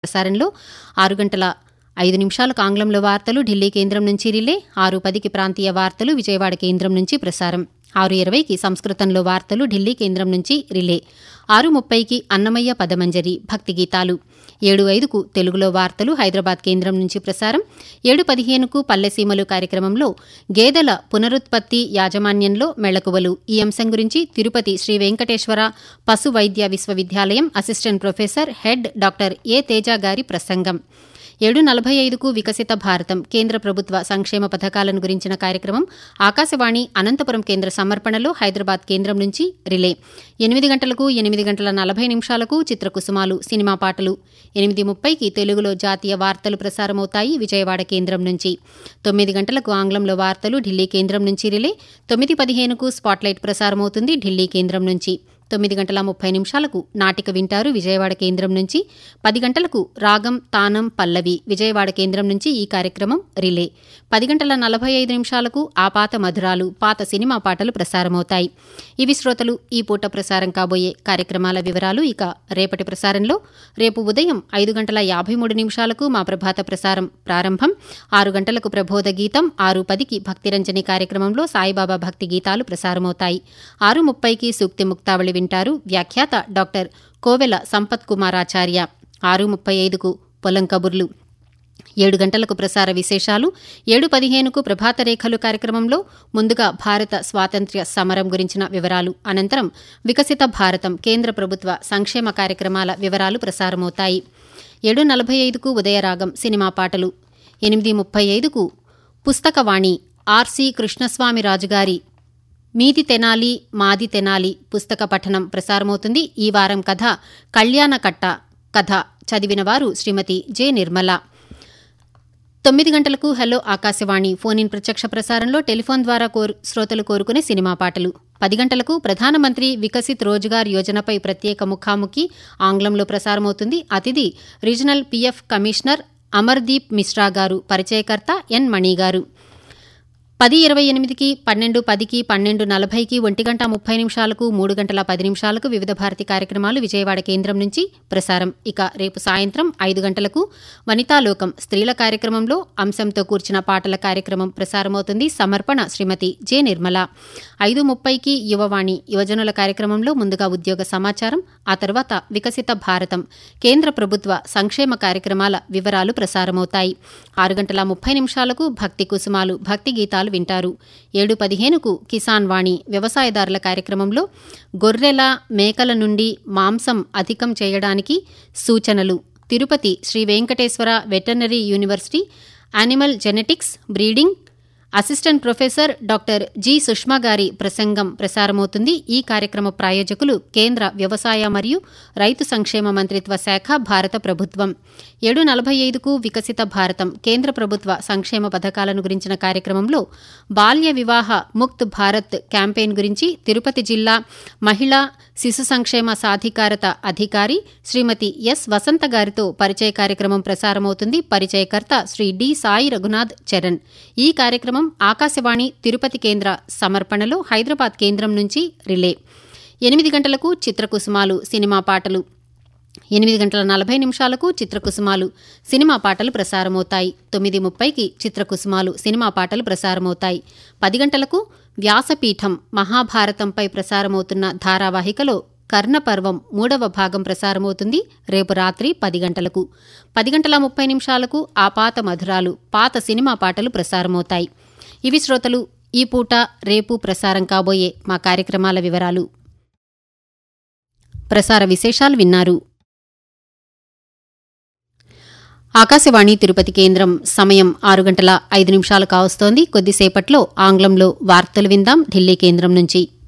ప్రసారంలో ఆరు గంటల ఐదు నిమిషాలకు ఆంగ్లంలో వార్తలు ఢిల్లీ కేంద్రం నుంచి రిలే ఆరు పదికి ప్రాంతీయ వార్తలు విజయవాడ కేంద్రం నుంచి ప్రసారం ఆరు ఇరవైకి సంస్కృతంలో వార్తలు ఢిల్లీ కేంద్రం నుంచి రిలే ఆరు ముప్పైకి అన్నమయ్య పదమంజరి భక్తి గీతాలు ఏడు ఐదుకు తెలుగులో వార్తలు హైదరాబాద్ కేంద్రం నుంచి ప్రసారం ఏడు పదిహేనుకు పల్లెసీమలు కార్యక్రమంలో గేదెల పునరుత్పత్తి యాజమాన్యంలో మెళకువలు ఈ అంశం గురించి తిరుపతి శ్రీ వెంకటేశ్వర పశు వైద్య విశ్వవిద్యాలయం assistant professor head doctor A Teja గారి ప్రసంగం ఏడు నలభై ఐదుకు వికసిత భారతం కేంద్ర ప్రభుత్వ సంక్షేమ పథకాలను గురించిన కార్యక్రమం ఆకాశవాణి అనంతపురం కేంద్ర సమర్పణలో హైదరాబాద్ కేంద్రం నుంచి రిలే ఎనిమిది గంటలకు ఎనిమిది గంటల నలభై నిమిషాలకు చిత్రకుసుమాలు సినిమా పాటలు ఎనిమిది ముప్పైకి తెలుగులో జాతీయ వార్తలు ప్రసారమవుతాయి విజయవాడ కేంద్రం నుంచి తొమ్మిది గంటలకు ఆంగ్లంలో వార్తలు ఢిల్లీ కేంద్రం నుంచి రిలే తొమ్మిది పదిహేనుకు స్పాట్లైట్ ప్రసారమవుతుంది ఢిల్లీ కేంద్రం నుంచి తొమ్మిది గంటల ముప్పై నిమిషాలకు నాటిక వింటారు విజయవాడ కేంద్రం నుంచి పది గంటలకు రాగం తానం పల్లవి విజయవాడ కేంద్రం నుంచి ఈ కార్యక్రమం రిలే పది గంటల నలభై ఐదు నిమిషాలకు ఆ పాత మధురాలు పాత సినిమా పాటలు ప్రసారమవుతాయి ఇవి శ్రోతలు ఈ పూట ప్రసారం కాబోయే కార్యక్రమాల వివరాలు ఇక రేపటి ప్రసారంలో రేపు ఉదయం ఐదు గంటల యాభై మూడు నిమిషాలకు మా ప్రభాత ప్రసారం ప్రారంభం ఆరు గంటలకు ప్రబోధ గీతం ఆరు పదికి భక్తిరంజని కార్యక్రమంలో సాయిబాబా భక్తి గీతాలు ప్రసారమవుతాయి ఆరు ముప్పైకి సూక్తి ముక్తావళి వింటారు వ్యాఖ్యాత డాక్టర్ కోవెల సంపత్ కుమారాచార్య ఆరు ముప్పై ఐదుకు పొలం కబుర్లు ఏడు గంటలకు ప్రసార విశేషాలు ఏడు పదిహేనుకు ప్రభాత రేఖలు కార్యక్రమంలో ముందుగా భారత స్వాతంత్ర్య సమరం గురించిన వివరాలు అనంతరం వికసిత భారతం కేంద్ర ప్రభుత్వ సంక్షేమ కార్యక్రమాల వివరాలు ప్రసారమవుతాయి ఏడు నలభై ఐదుకు ఉదయరాగం సినిమా పాటలు ఎనిమిది ముప్పై ఐదుకు పుస్తకవాణి ఆర్సి కృష్ణస్వామి రాజుగారి మీది తెనాలి మాది తెనాలి పుస్తక పఠనం ప్రసారమవుతుంది ఈ వారం కథ కళ్యాణ కట్ట కథ చదివినవారు శ్రీమతి జె నిర్మల తొమ్మిది గంటలకు హలో ఆకాశవాణి ఫోన్ ఇన్ ప్రత్యక్ష ప్రసారంలో టెలిఫోన్ ద్వారా కోరు శ్రోతలు కోరుకునే సినిమా పాటలు పది గంటలకు ప్రధానమంత్రి వికసిత్ రోజ్గార్ యోజనపై ప్రత్యేక ముఖాముఖి ఆంగ్లంలో ప్రసారమవుతుంది అతిథి regional PF commissioner Amardeep Mishra గారు పరిచయకర్త ఎన్ మణి గారు పది ఇరవై ఎనిమిదికి పన్నెండు పదికి పన్నెండు నలభైకి ఒంటి గంట ముప్పై నిమిషాలకు మూడు గంటల పది నిమిషాలకు వివిధ భారతి కార్యక్రమాలు విజయవాడ కేంద్రం నుంచి ప్రసారం ఇక రేపు సాయంత్రం ఐదు గంటలకు వనితాలోకం స్త్రీల కార్యక్రమంలో అంశంతో కూర్చిన పాటల కార్యక్రమం ప్రసారమవుతుంది సమర్పణ శ్రీమతి జె నిర్మల ఐదు ముప్పైకి యువవాణి యువజనుల కార్యక్రమంలో ముందుగా ఉద్యోగ సమాచారం ఆ తర్వాత వికసిత భారతం కేంద్ర ప్రభుత్వ సంక్షేమ కార్యక్రమాల వివరాలు ప్రసారమవుతాయి ఆరు గంటల ముప్పై నిమిషాలకు భక్తి కుసుమాలు భక్తి గీతాలు వింటారు ఏడు పదిహేనుకు కిసాన్ వాణి వ్యవసాయదారుల కార్యక్రమంలో గొర్రెల మేకల నుండి మాంసం అధికం చేయడానికి సూచనలు Tirupati Shri Venkateswara veterinary university animal genetics breeding assistant professor doctor G Sushma గారి ప్రసంగం ప్రసారమవుతుంది ఈ కార్యక్రమ ప్రాయోజకులు కేంద్ర వ్యవసాయ మరియు రైతు సంక్షేమ మంత్రిత్వ శాఖ భారత ప్రభుత్వం ఏడు నలభై ఐదుకు వికసిత భారతం కేంద్ర ప్రభుత్వ సంక్షేమ పథకాలను గురించిన కార్యక్రమంలో బాల్య వివాహ ముక్త్ భారత్ క్యాంపెయిన్ గురించి తిరుపతి జిల్లా మహిళా శిశు సంక్షేమ సాధికారత అధికారి శ్రీమతి ఎస్ వసంత గారితో పరిచయ కార్యక్రమం ప్రసారమవుతుంది పరిచయకర్త శ్రీ డి సాయి రఘునాథ్ చరణ్ ఈ కార్యక్రమం ఆకాశవాణి తిరుపతి కేంద్ర సమర్పణలో హైదరాబాద్ కేంద్రం నుంచి రిలే ఎనిమిది గంటలకు చిత్రకుసుమాలు సినిమా పాటలు ఎనిమిది గంటల నలభై నిమిషాలకు చిత్రకుసుమాలు సినిమా పాటలు ప్రసారమవుతాయి తొమ్మిది ముప్పైకి చిత్రకుసుమాలు సినిమా పాటలు ప్రసారమవుతాయి పది గంటలకు వ్యాసపీఠం మహాభారతంపై ప్రసారమవుతున్న ధారావాహికలో కర్ణపర్వం మూడవ భాగం ప్రసారమవుతుంది రేపు రాత్రి పది గంటలకు పది గంటల ముప్పై నిమిషాలకు ఆ పాత మధురాలు పాత సినిమా పాటలు ప్రసారమవుతాయి ఇవి శ్రోతలు ఈ పూట రేపు ప్రసారం కాబోయే మా కార్యక్రమాల వివరాలు ప్రసార విశేషాలు విన్నారు ఆకాశవాణి తిరుపతి కేంద్రం సమయం ఆరు గంటల ఐదు నిమిషాలు కావస్తోంది కొద్దిసేపట్లో ఆంగ్లంలో వార్తలు విందాం ఢిల్లీ కేంద్రం నుంచి